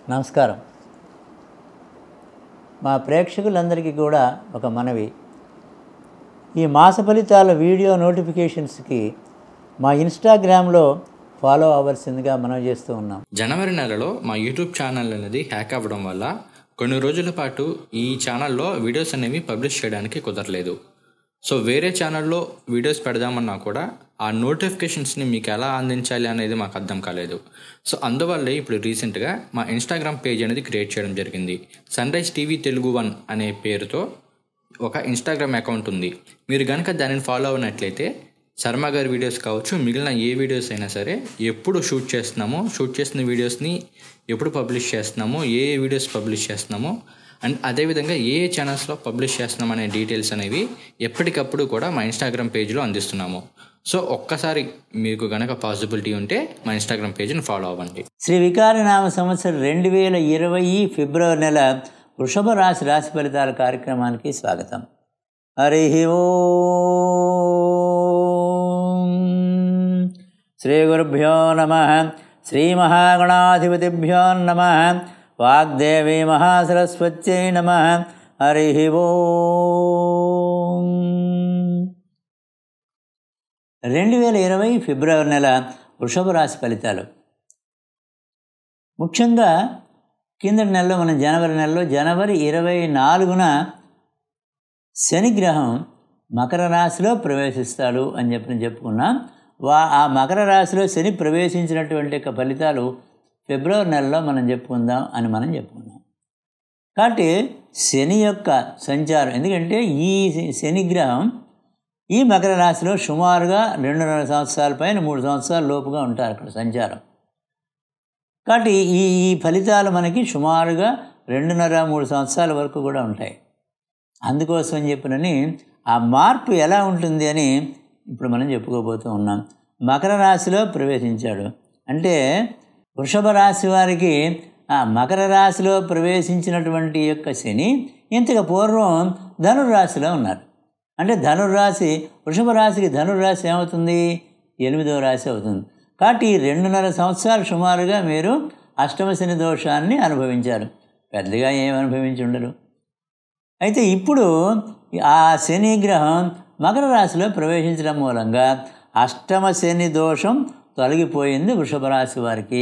నమస్కారం మా ప్రేక్షకులందరికీ కూడా ఒక మనవి ఈ మాస ఫలితాల వీడియో నోటిఫికేషన్స్కి మా ఇన్స్టాగ్రామ్లో ఫాలో అవ్వాల్సిందిగా మనం చేస్తూ ఉన్నాం జనవరి నెలలో మా యూట్యూబ్ ఛానల్ అనేది హ్యాక్ అవ్వడం వల్ల కొన్ని రోజుల పాటు ఈ ఛానల్లో వీడియోస్ అనేవి పబ్లిష్ చేయడానికి కుదరలేదు సో వేరే ఛానల్లో వీడియోస్ పెడదామన్నా కూడా ఆ నోటిఫికేషన్స్ని మీకు ఎలా అందించాలి అనేది మాకు అర్థం కాలేదు సో అందువల్లే ఇప్పుడు రీసెంట్గా మా ఇన్స్టాగ్రామ్ పేజ్ అనేది క్రియేట్ చేయడం జరిగింది sunrise TV Telugu one అనే పేరుతో ఒక ఇన్స్టాగ్రామ్ అకౌంట్ ఉంది మీరు కనుక దానిని ఫాలో అవునట్లయితే శర్మ గారి వీడియోస్ కావచ్చు మిగిలిన ఏ వీడియోస్ అయినా సరే ఎప్పుడు షూట్ చేస్తున్నామో షూట్ చేసిన వీడియోస్ని ఎప్పుడు పబ్లిష్ చేస్తున్నామో ఏ ఏ వీడియోస్ పబ్లిష్ చేస్తున్నామో అండ్ అదేవిధంగా ఏ ఏ ఛానల్స్లో పబ్లిష్ చేస్తున్నాం అనే డీటెయిల్స్ అనేవి ఎప్పటికప్పుడు కూడా మా ఇన్స్టాగ్రామ్ పేజ్లో అందిస్తున్నాము సో ఒక్కసారి మీకు కనుక పాసిబిలిటీ ఉంటే మా ఇన్స్టాగ్రామ్ పేజ్ని ఫాలో అవ్వండి శ్రీ వికారనామ సంవత్సరం రెండు వేల ఇరవై ఫిబ్రవరి నెల వృషభ రాశి రాశి ఫలితాల కార్యక్రమానికి స్వాగతం హరి ఓం శ్రీ గురుభ్యో నమ శ్రీ మహాగణాధిపతిభ్యో నమ వాగ్దేవి మహాసరస్వత్యై నమ హరి ఓం రెండు వేల ఇరవై ఫిబ్రవరి నెల వృషభ రాశి ఫలితాలు ముఖ్యంగా కిందటి నెలలో మనం జనవరి నెలలో జనవరి ఇరవై నాలుగున శనిగ్రహం మకర రాశిలో ప్రవేశిస్తాడు అని చెప్పి చెప్పుకున్నాం వా ఆ మకర రాశిలో శని ప్రవేశించినటువంటి యొక్క ఫలితాలు ఫిబ్రవరి నెలలో మనం చెప్పుకుందాం అని మనం చెప్పుకున్నాం కాబట్టి శని యొక్క సంచారం ఎందుకంటే ఈ శనిగ్రహం ఈ మకర రాశిలో సుమారుగా రెండున్నర సంవత్సరాల పైన మూడు సంవత్సరాల లోపుగా ఉంటారు అక్కడ సంచారం కాబట్టి ఈ ఈ ఫలితాలు మనకి సుమారుగా రెండున్నర మూడు సంవత్సరాల వరకు కూడా ఉంటాయి అందుకోసం అని చెప్పినని ఆ మార్పు ఎలా ఉంటుంది అని ఇప్పుడు మనం చెప్పుకోబోతూ ఉన్నాం మకర రాశిలో ప్రవేశించాడు అంటే వృషభ రాశి వారికి ఆ మకర రాశిలో ప్రవేశించినటువంటి యొక్క శని ఇంతకు పూర్వం ధనుర్రాశిలో ఉన్నారు అంటే ధనుర్రాశి వృషభ రాశికి ధనుర్రాశి ఏమవుతుంది ఎనిమిదవ రాశి అవుతుంది కాబట్టి ఈ రెండున్నర సంవత్సరాలు సుమారుగా మీరు అష్టమ శని దోషాన్ని అనుభవించారు పెద్దగా ఏం అనుభవించి ఉండరు అయితే ఇప్పుడు ఆ శని గ్రహం మకర రాశిలో ప్రవేశించడం మూలంగా అష్టమ శని దోషం తొలగిపోయింది వృషభ రాశి వారికి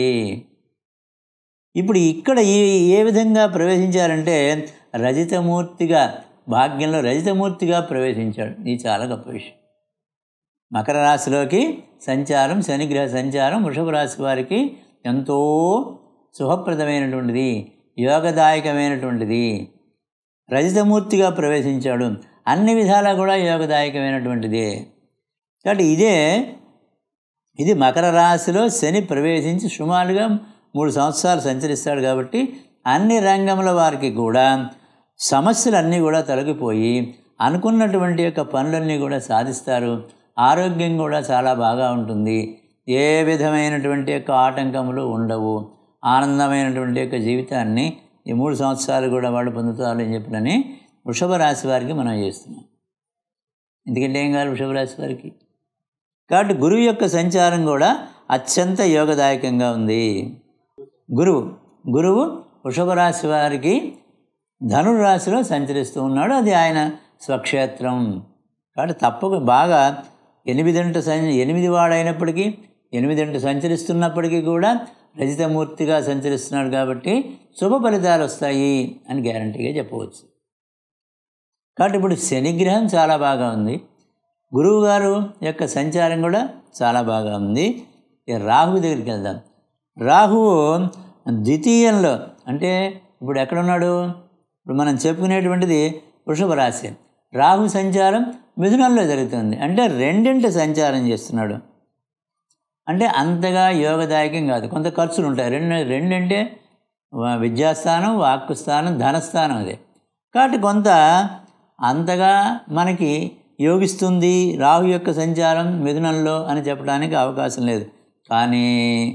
ఇప్పుడు ఇక్కడ ఈ ఏ విధంగా ప్రవేశించారంటే రజితమూర్తిగా భాగ్యంలో రజితమూర్తిగా ప్రవేశించాడు ఇది చాలా గొప్ప విషయం మకర రాశిలోకి సంచారం శనిగ్రహ సంచారం వృషభ రాశి వారికి ఎంతో శుభప్రదమైనటువంటిది యోగదాయకమైనటువంటిది రజితమూర్తిగా ప్రవేశించాడు అన్ని విధాలా కూడా యోగదాయకమైనటువంటిది కాబట్టి ఇదే ఇది మకర రాశిలో శని ప్రవేశించి సుమారుగా మూడు సంవత్సరాలు సంచరిస్తాడు కాబట్టి అన్ని రంగముల వారికి కూడా సమస్యలన్నీ కూడా తొలగిపోయి అనుకున్నటువంటి యొక్క పనులన్నీ కూడా సాధిస్తారు ఆరోగ్యం కూడా చాలా బాగా ఉంటుంది ఏ విధమైనటువంటి యొక్క ఆటంకములు ఉండవు ఆనందమైనటువంటి యొక్క జీవితాన్ని ఈ మూడు సంవత్సరాలు కూడా వాళ్ళు పొందుతారు అని చెప్పినని వృషభ రాశి వారికి మనం చేస్తున్నాం ఎందుకంటే ఏం కాదు వృషభ రాశి వారికి కాబట్టి గురువు యొక్క సంచారం కూడా అత్యంత యోగదాయకంగా ఉంది గురువు గురువు వృషభ రాశి వారికి ధనుర్రాశిలో సంచరిస్తూ ఉన్నాడు అది ఆయన స్వక్షేత్రం కాబట్టి తప్పక బాగా ఎనిమిదింట సం ఎనిమిది వాడైనప్పటికీ ఎనిమిదింట సంచరిస్తున్నప్పటికీ కూడా రజితమూర్తిగా సంచరిస్తున్నాడు కాబట్టి శుభ ఫలితాలు వస్తాయి అని గ్యారంటీగా చెప్పవచ్చు కాబట్టి ఇప్పుడు శనిగ్రహం చాలా బాగా ఉంది గురువు గారు యొక్క సంచారం కూడా చాలా బాగా ఉంది ఇక రాహువు దగ్గరికి వెళ్దాం రాహువు ద్వితీయంలో అంటే ఇప్పుడు ఎక్కడున్నాడు ఇప్పుడు మనం చెప్పుకునేటువంటిది వృషభ రాశి రాహు సంచారం మిథునంలో జరుగుతుంది అంటే రెండింటి సంచారం చేస్తున్నాడు అంటే అంతగా యోగదాయకం కాదు కొంత ఖర్చులు ఉంటాయి రెండు రెండంటే విద్యాస్థానం వాక్కు స్థానం ధనస్థానం అదే కాబట్టి కొంత అంతగా మనకి యోగిస్తుంది రాహు యొక్క సంచారం మిథునంలో అని చెప్పడానికి అవకాశం లేదు కానీ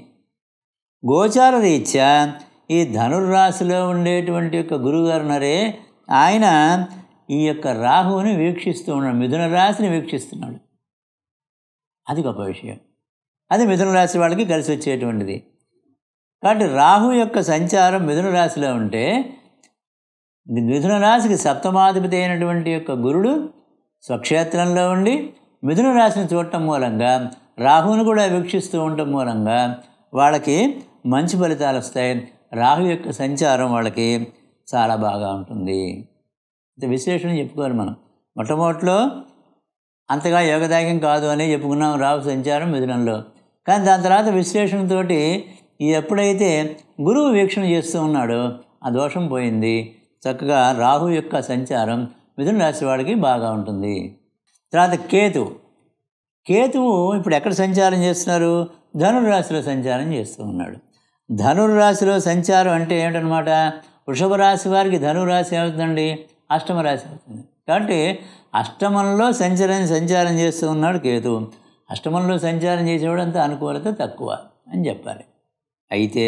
గోచార రీత్యా ఈ ధనుర్రాశిలో ఉండేటువంటి యొక్క గురువుగారు ఉన్నారే ఆయన ఈ యొక్క రాహువుని వీక్షిస్తూ ఉన్నాడు మిథున రాశిని వీక్షిస్తున్నాడు అది గొప్ప విషయం అది మిథున రాశి వాళ్ళకి కలిసి వచ్చేటువంటిది కాబట్టి రాహు యొక్క సంచారం మిథున రాశిలో ఉంటే మిథున రాశికి సప్తమాధిపతి అయినటువంటి యొక్క గురుడు స్వక్షేత్రంలో ఉండి మిథున రాశిని చూడటం మూలంగా రాహువును కూడా వీక్షిస్తూ ఉండటం మూలంగా వాళ్ళకి మంచి ఫలితాలు వస్తాయి రాహు యొక్క సంచారం వాళ్ళకి చాలా బాగా ఉంటుంది ఇంత విశ్లేషణ చెప్పుకోవాలి మనం మొట్టమొదటిలో అంతగా యోగదాయకం కాదు అని చెప్పుకున్నాం రాహు సంచారం మిథునంలో కానీ దాని తర్వాత విశ్లేషణతోటి ఈ ఎప్పుడైతే గురువు వీక్షణ చేస్తూ ఉన్నాడో ఆ దోషం పోయింది చక్కగా రాహు యొక్క సంచారం మిథున రాశి వాడికి బాగా ఉంటుంది తర్వాత కేతు కేతువు ఇప్పుడు ఎక్కడ సంచారం చేస్తున్నారు ధనుర్రాశిలో సంచారం చేస్తూ ఉన్నాడు ధనుర్రాశిలో సంచారం అంటే ఏమిటనమాట వృషభ రాశి వారికి ధనురాశి అవుతుందండి అష్టమ రాశి అవుతుంది కాబట్టి అష్టమంలో సంచారం సంచారం చేస్తూ ఉన్నాడు కేతు అష్టమంలో సంచారం చేసేవాడు అంత అనుకూలత తక్కువ అని చెప్పాలి అయితే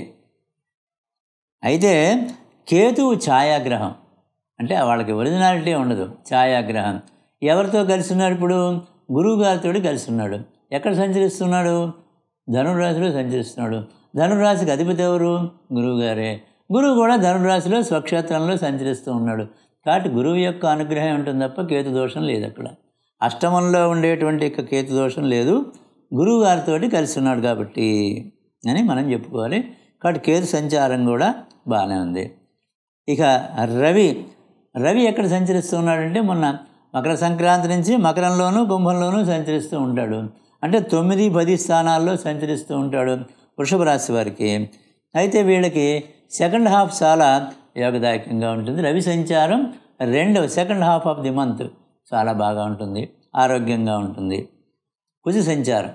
అయితే కేతువు ఛాయాగ్రహం అంటే వాళ్ళకి ఒరిజినాలిటీ ఉండదు ఛాయాగ్రహం ఎవరితో కలిసి ఉన్నాడు ఇప్పుడు గురువు గారితో కలిసి ఉన్నాడు ఎక్కడ సంచరిస్తున్నాడు ధనురాశిలో సంచరిస్తున్నాడు ధనురాశికి అధిపతి ఎవరు గురువు గారే గురువు కూడా ధనురాశిలో స్వక్షేత్రంలో సంచరిస్తూ ఉన్నాడు కాబట్టి గురువు యొక్క అనుగ్రహం ఉంటుంది తప్ప కేతు దోషం లేదు అక్కడ అష్టమంలో ఉండేటువంటి యొక్క కేతు దోషం లేదు గురువు గారితో కలిసి ఉన్నాడు కాబట్టి అని మనం చెప్పుకోవాలి కాబట్టి కేతు సంచారం కూడా బాగానే ఉంది ఇక రవి రవి ఎక్కడ సంచరిస్తూ ఉన్నాడంటే మొన్న మకర సంక్రాంతి నుంచి మకరంలోనూ కుంభంలోనూ సంచరిస్తూ ఉంటాడు అంటే తొమ్మిది పది స్థానాల్లో సంచరిస్తూ ఉంటాడు వృషభ రాశి వారికి అయితే వీళ్ళకి సెకండ్ హాఫ్ చాలా యోగదాయకంగా ఉంటుంది రవి సంచారం రెండవ second half of the month చాలా బాగా ఉంటుంది ఆరోగ్యంగా ఉంటుంది కుజ సంచారం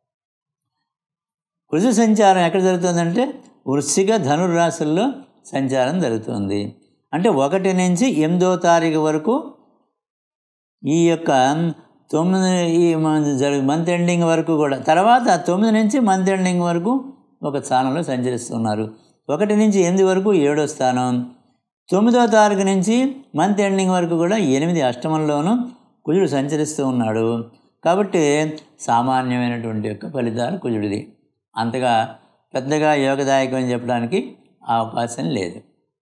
కుజ సంచారం ఎక్కడ జరుగుతుందంటే వృశ్చిక ధనుర్రాశుల్లో సంచారం జరుగుతుంది అంటే ఒకటి నుంచి ఎనిమిదో తారీఖు వరకు ఈ యొక్క తొమ్మిది ఈ జరుగు మంత్ ఎండింగ్ వరకు కూడా తర్వాత తొమ్మిది నుంచి మంత్ ఎండింగ్ వరకు ఒక స్థానంలో సంచరిస్తున్నారు ఒకటి నుంచి ఎనిమిది వరకు ఏడో స్థానం తొమ్మిదో తారీఖు నుంచి మంత్ ఎండింగ్ వరకు కూడా ఎనిమిది అష్టమంలోనూ కుజుడు సంచరిస్తూ ఉన్నాడు కాబట్టి సామాన్యమైనటువంటి యొక్క ఫలితాలు కుజుడిది అంతగా పెద్దగా యోగదాయకం అని చెప్పడానికి అవకాశం లేదు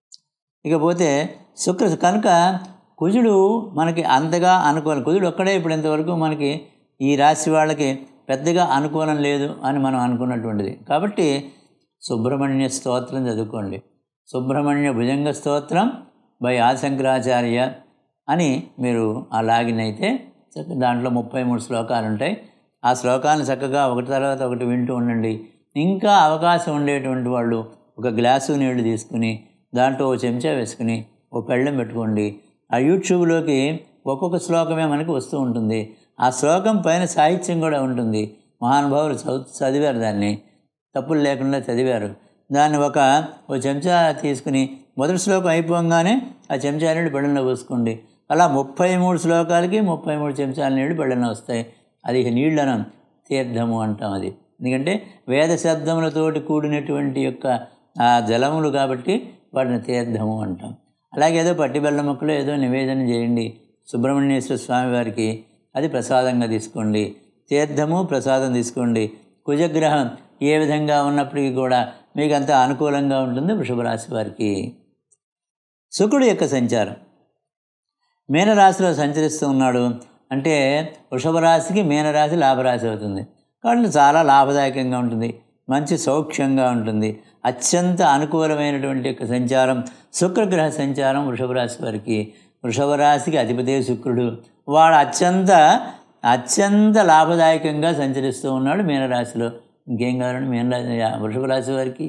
ఇకపోతే శుక్ర కనుక కుజుడు మనకి అంతగా అనుకూలం కుజుడు ఒక్కడే ఇప్పుడు ఇంతవరకు మనకి ఈ రాశి వాళ్ళకి పెద్దగా అనుకూలం లేదు అని మనం అనుకున్నటువంటిది కాబట్టి సుబ్రహ్మణ్య స్తోత్రం చదువుకోండి సుబ్రహ్మణ్య భుజంగ స్తోత్రం బై ఆశంకరాచార్య అని మీరు ఆ లాగిన్ అయితే చక్క దాంట్లో ముప్పై మూడు శ్లోకాలు ఉంటాయి ఆ శ్లోకాలను చక్కగా ఒకటి తర్వాత ఒకటి వింటూ ఉండండి ఇంకా అవకాశం ఉండేటువంటి వాళ్ళు ఒక గ్లాసు నీళ్లు తీసుకుని దాంట్లో ఓ చెంచా వేసుకుని ఓ పెళ్ళం పెట్టుకోండి ఆ యూట్యూబ్లోకి ఒక్కొక్క శ్లోకమే మనకి వస్తూ ఉంటుంది ఆ శ్లోకం పైన సాహిత్యం కూడా ఉంటుంది మహానుభావులు చదువు చదివారు దాన్ని తప్పులు లేకుండా చదివారు దాన్ని ఒక ఓ చెంచా తీసుకుని మొదటి శ్లోకం అయిపోగానే ఆ చెంచా నీళ్ళు బెళ్ళంలో పోసుకోండి అలా ముప్పై మూడు శ్లోకాలకి ముప్పై మూడు చెంచాల నీళ్ళు బెళ్ళన వస్తాయి అది నీళ్ళను తీర్థము అంటాం అది ఎందుకంటే వేద శబ్దములతోటి కూడినటువంటి యొక్క ఆ జలములు కాబట్టి వాటిని తీర్థము అంటాం అలాగే ఏదో పట్టి బెల్లం మొక్కలు ఏదో నివేదన చేయండి సుబ్రహ్మణ్యేశ్వర స్వామి వారికి అది ప్రసాదంగా తీసుకోండి తీర్థము ప్రసాదం తీసుకోండి కుజగ్రహం ఏ విధంగా ఉన్నప్పటికీ కూడా మీకు అంత అనుకూలంగా ఉంటుంది వృషభ రాశి వారికి శుక్రుడు యొక్క సంచారం మీనరాశిలో సంచరిస్తూ ఉన్నాడు అంటే వృషభ రాశికి మీనరాశి లాభరాశి అవుతుంది కాబట్టి చాలా లాభదాయకంగా ఉంటుంది మంచి సౌఖ్యంగా ఉంటుంది అత్యంత అనుకూలమైనటువంటి యొక్క సంచారం శుక్రగ్రహ సంచారం వృషభ రాశి వారికి వృషభ రాశికి అధిపతి శుక్రుడు వాడు అత్యంత అత్యంత లాభదాయకంగా సంచరిస్తూ ఉన్నాడు మీనరాశిలో ఇంకేం కావాలండి మీనరాశి వృషభ రాశి వారికి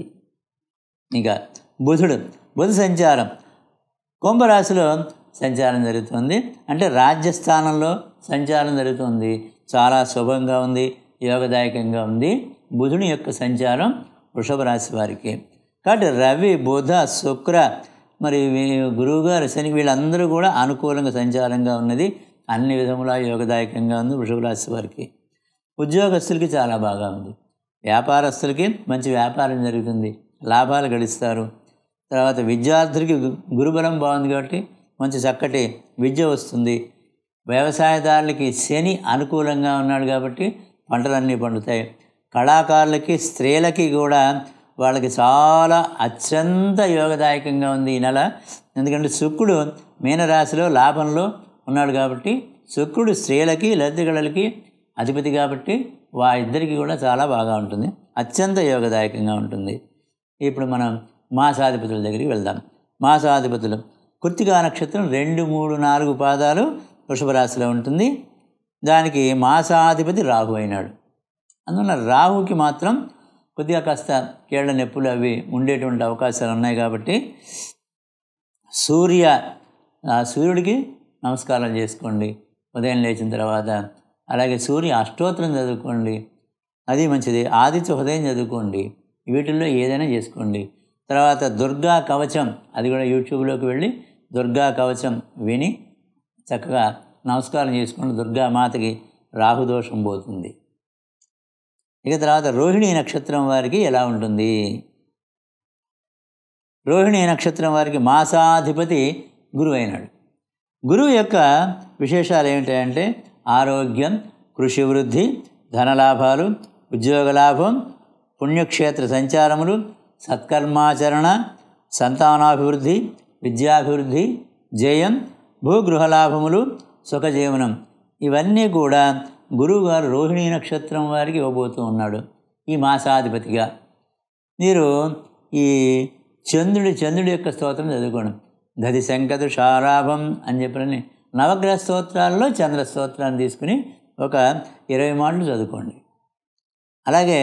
ఇంకా బుధుడు బుధ సంచారం కుంభరాశిలో సంచారం జరుగుతుంది అంటే రాజ్యస్థానంలో సంచారం జరుగుతుంది చాలా శుభంగా ఉంది యోగదాయకంగా ఉంది బుధుని యొక్క సంచారం వృషభ రాశి వారికి కాబట్టి రవి బుధ శుక్ర మరి గురువుగారు శని వీళ్ళందరూ కూడా అనుకూలంగా సంచారంగా ఉన్నది అన్ని విధములా యోగదాయకంగా ఉంది వృషభ రాశి వారికి ఉద్యోగస్తులకి చాలా బాగా ఉంది వ్యాపారస్తులకి మంచి వ్యాపారం జరుగుతుంది లాభాలు గడిస్తారు తర్వాత విద్యార్థులకి గురుబలం బాగుంది కాబట్టి మంచి చక్కటి విద్య వస్తుంది వ్యవసాయదారులకి శని అనుకూలంగా ఉన్నాడు కాబట్టి పంటలన్నీ పండుతాయి కళాకారులకి స్త్రీలకి కూడా వాళ్ళకి చాలా అత్యంత యోగదాయకంగా ఉంది ఈ నెల ఎందుకంటే శుక్రుడు మీనరాశిలో లాభంలో ఉన్నాడు కాబట్టి శుక్రుడు స్త్రీలకి లలితగళలకి అధిపతి కాబట్టి వా ఇద్దరికి కూడా చాలా బాగా ఉంటుంది అత్యంత యోగదాయకంగా ఉంటుంది ఇప్పుడు మనం మాసాధిపతుల దగ్గరికి వెళ్దాం మాసాధిపతులు కృత్తికా నక్షత్రం రెండు మూడు నాలుగు పాదాలు వృషభ రాశిలో ఉంటుంది దానికి మాసాధిపతి రాహు అయినాడు అందువల్ల రాహుకి మాత్రం కొద్దిగా కాస్త కీళ్ళ నొప్పులు అవి ఉండేటువంటి అవకాశాలు ఉన్నాయి కాబట్టి సూర్య ఆ సూర్యుడికి నమస్కారం చేసుకోండి ఉదయం లేచిన తర్వాత అలాగే సూర్య అష్టోత్తరం చదువుకోండి అది మంచిది ఆదిత్య ఉదయం చదువుకోండి వీటిల్లో ఏదైనా చేసుకోండి తర్వాత దుర్గా కవచం అది కూడా యూట్యూబ్లోకి వెళ్ళి దుర్గా కవచం విని చక్కగా నమస్కారం చేసుకోండి దుర్గా మాతకి రాహుదోషం పోతుంది ఇక తర్వాత రోహిణి నక్షత్రం వారికి ఎలా ఉంటుంది రోహిణి నక్షత్రం వారికి మాసాధిపతి గురువు అయినాడు గురువు యొక్క విశేషాలు ఏమిటంటే ఆరోగ్యం కృషి వృద్ధి ధనలాభాలు ఉద్యోగ లాభం పుణ్యక్షేత్ర సంచారములు సత్కర్మాచరణ సంతానాభివృద్ధి విద్యాభివృద్ధి జయం భూగృహ లాభములు సుఖజీవనం ఇవన్నీ కూడా గురువుగారు రోహిణీ నక్షత్రం వారికి ఇవ్వబోతూ ఉన్నాడు ఈ మాసాధిపతిగా మీరు ఈ చంద్రుడి చంద్రుడి యొక్క స్తోత్రం చదువుకోండి దది శంకదు షారాభం అని చెప్పినని నవగ్రహ స్తోత్రాల్లో చంద్ర స్తోత్రాన్ని తీసుకుని ఒక ఇరవై మాటలు చదువుకోండి అలాగే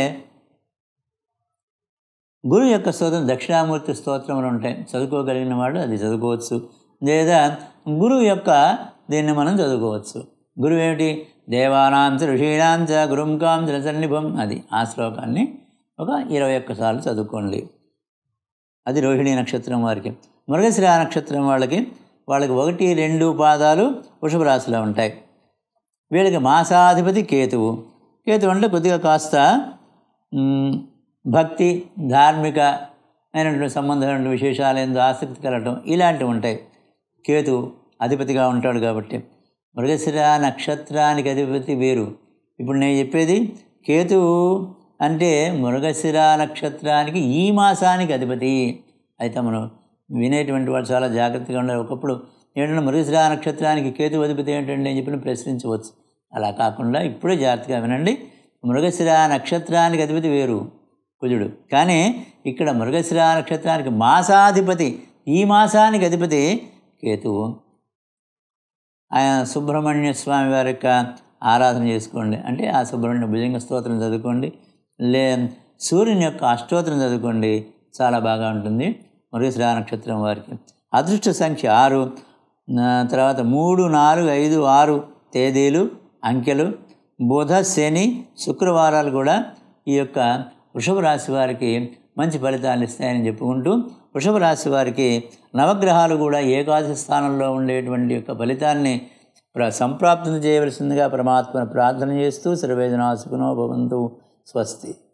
గురువు యొక్క స్తోత్రం దక్షిణామూర్తి స్తోత్రములు ఉంటాయి చదువుకోగలిగిన వాడు అది చదువుకోవచ్చు లేదా గురువు యొక్క దీన్ని మనం చదువుకోవచ్చు గురువు ఏమిటి దేవానాం చ ఋషీణాం చ గురుం కాం చ సన్నిభం అది ఆ శ్లోకాన్ని ఒక ఇరవై ఒక్కసార్లు చదువుకోండి అది రోహిణి నక్షత్రం వారికి మృగశిర నక్షత్రం వాళ్ళకి వాళ్ళకి ఒకటి రెండు పాదాలు వృషభ రాశిలో ఉంటాయి వీళ్ళకి మాసాధిపతి కేతువు కేతువు అంటే కొద్దిగా కాస్త మ్, భక్తి ధార్మిక అయినటువంటి సంబంధమైన విశేషాలు ఎందు ఆసక్తి కలగటం ఇలాంటివి ఉంటాయి కేతు అధిపతిగా ఉంటాడు కాబట్టి మృగశిర నక్షత్రానికి అధిపతి వేరు ఇప్పుడు నేను చెప్పేది కేతువు అంటే మృగశిర నక్షత్రానికి ఈ మాసానికి అధిపతి అయితే మనం వినేటువంటి వాళ్ళు చాలా జాగ్రత్తగా ఉండాలి ఒకప్పుడు ఏంటంటే మృగశిర నక్షత్రానికి కేతు అధిపతి ఏంటంటే అని చెప్పి ప్రశ్నించవచ్చు అలా కాకుండా ఇప్పుడే జాగ్రత్తగా వినండి మృగశిర నక్షత్రానికి అధిపతి వేరు కుజుడు కానీ ఇక్కడ మృగశిర నక్షత్రానికి మాసాధిపతి ఈ మాసానికి అధిపతి కేతువు ఆయన సుబ్రహ్మణ్య స్వామి వారి యొక్క ఆరాధన చేసుకోండి అంటే ఆ సుబ్రహ్మణ్య భుజంగ స్తోత్రం చదువుకోండి లే సూర్యుని యొక్క అష్టోత్తరం చదువుకోండి చాలా బాగా ఉంటుంది మృగశిర నక్షత్రం వారికి అదృష్ట సంఖ్య ఆరు ఆ, తర్వాత మూడు నాలుగు ఐదు ఆరు తేదీలు అంకెలు బుధ శని శుక్రవారాలు కూడా ఈ యొక్క వృషభ రాశి వారికి మంచి ఫలితాలు ఇస్తాయని చెప్పుకుంటూ వృషభ రాశి వారికి నవగ్రహాలు కూడా ఏకాదశి స్థానంలో ఉండేటువంటి యొక్క ఫలితాన్ని ప్ర సంప్రాప్తం చేయవలసిందిగా పరమాత్మను ప్రార్థన చేస్తూ సర్వేదనాసుకునో భవంతు స్వస్తి